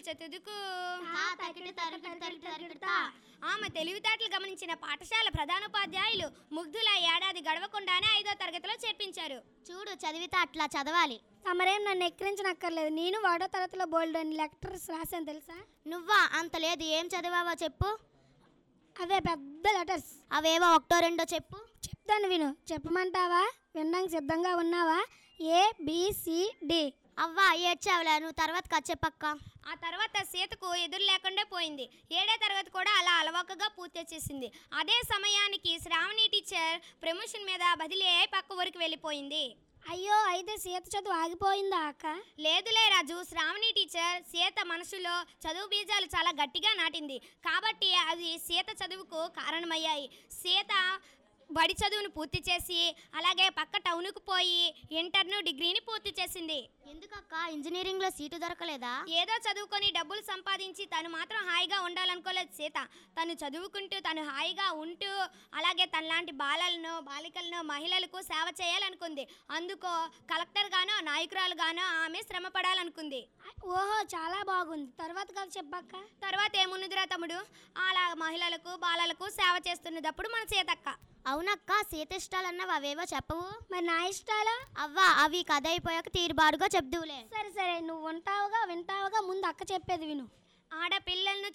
చతుదుకు తా తకిట తరికిట తరికిట తరికిట ఆమె తెలివితేటలు గమనించిన పాఠశాల ప్రధానోపాధ్యాయులు ముగ్ధుల ఏడాది గడవకుండానే ఐదో తరగతిలో చేర్పించారు చూడు చదివితే అట్లా చదవాలి తమరేం నన్ను ఎక్కిరించనక్కర్లేదు నేను ఒకటో తరగతిలో బోల్డ్ అని లెటర్స్ రాశాను తెలుసా నువ్వా అంత లేదు ఏం చదివావో చెప్పు అవే పెద్ద లెటర్స్ అవేవో ఒకటో రెండో చెప్పు చెప్తాను విను చెప్పమంటావా వినడానికి సిద్ధంగా ఉన్నావా ఏ బి, సి, డి అవ్వా ఏడ్చావులే నువ్వు తర్వాత కథ చెప్పక్క ఆ తర్వాత సీతకు ఎదురు లేకుండా పోయింది ఏడే తరగతి కూడా అలా అలవకగా పూర్తి చేసింది అదే సమయానికి శ్రావణి టీచర్ ప్రమోషన్ మీద బదిలీ అయి పక్క ఊరికి వెళ్ళిపోయింది అయ్యో అయితే సీత చదువు ఆగిపోయిందా అక్క లేదులే రాజు శ్రావణి టీచర్ సీత మనసులో చదువు బీజాలు చాలా గట్టిగా నాటింది కాబట్టి అది సీత చదువుకు కారణమయ్యాయి సీత బడి చదువును పూర్తి చేసి అలాగే పక్క టౌన్కు పోయి ఇంటర్ను డిగ్రీని పూర్తి చేసింది ఎందుకక్క ఇంజనీరింగ్ లో సీటు దొరకలేదా ఏదో చదువుకొని డబ్బులు సంపాదించి తను మాత్రం హాయిగా ఉండాలనుకోలేదు సీత తను చదువుకుంటూ తను హాయిగా ఉంటూ అలాగే తనలాంటి బాలలను బాలికలను మహిళలకు సేవ చేయాలనుకుంది అందుకో కలెక్టర్గానో నాయకురాలుగానో ఆమె శ్రమ పడాలనుకుంది ఓహో చాలా బాగుంది తర్వాత కథ చెప్పక్క తర్వాత ఏమున్నదిరా తమ్ముడు అలా మహిళలకు బాలలకు సేవ చేస్తున్నదప్పుడు మన సీతక్క అవునక్క సీత ఇష్టాలన్నవి అవేవో చెప్పవు మరి నా ఇష్టాలా అవ్వా అవి కథ అయిపోయాక తీరుబాటుగా చెప్దువులే సరే సరే నువ్వు ఉంటావుగా వింటావుగా ముందు అక్క చెప్పేది విను ఆడపిల్లలను